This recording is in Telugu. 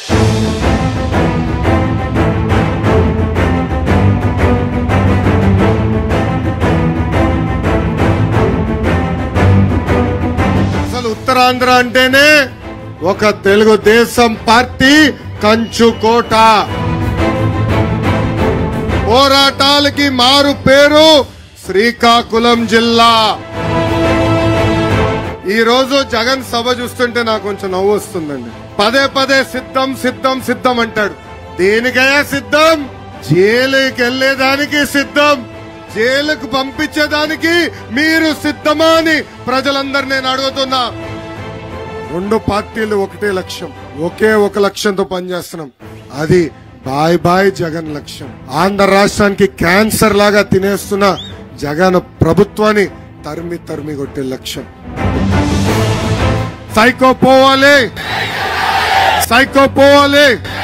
అసలు ఉత్తరాంధ్ర అంటేనే ఒక తెలుగుదేశం పార్టీ కంచుకోట పోరాటాలకి మారు పేరు శ్రీకాకుళం జిల్లా ఈ రోజు జగన్ సభ చూస్తుంటే నాకు కొంచెం నవ్వు వస్తుందండి పదే పదే సిద్ధం సిద్ధం సిద్ధం అంటాడు దేనికయ్యా సిద్ధం జైలుకి వెళ్లేదానికి సిద్ధం జైలుకు పంపించేదానికి మీరు సిద్ధమా అని ప్రజలందరూ నేను అడుగుతున్నా రెండు పార్టీలు ఒకటే లక్ష్యం ఒకే ఒక లక్ష్యంతో పనిచేస్తున్నాం అది బాయ్ బాయ్ జగన్ లక్ష్యం ఆంధ్ర రాష్ట్రానికి క్యాన్సర్ లాగా తినేస్తున్న జగన్ ప్రభుత్వాన్ని తరిమి తరిమి కొట్టే లక్ష్యం సైకో పోవాలి సైకో పోవాలి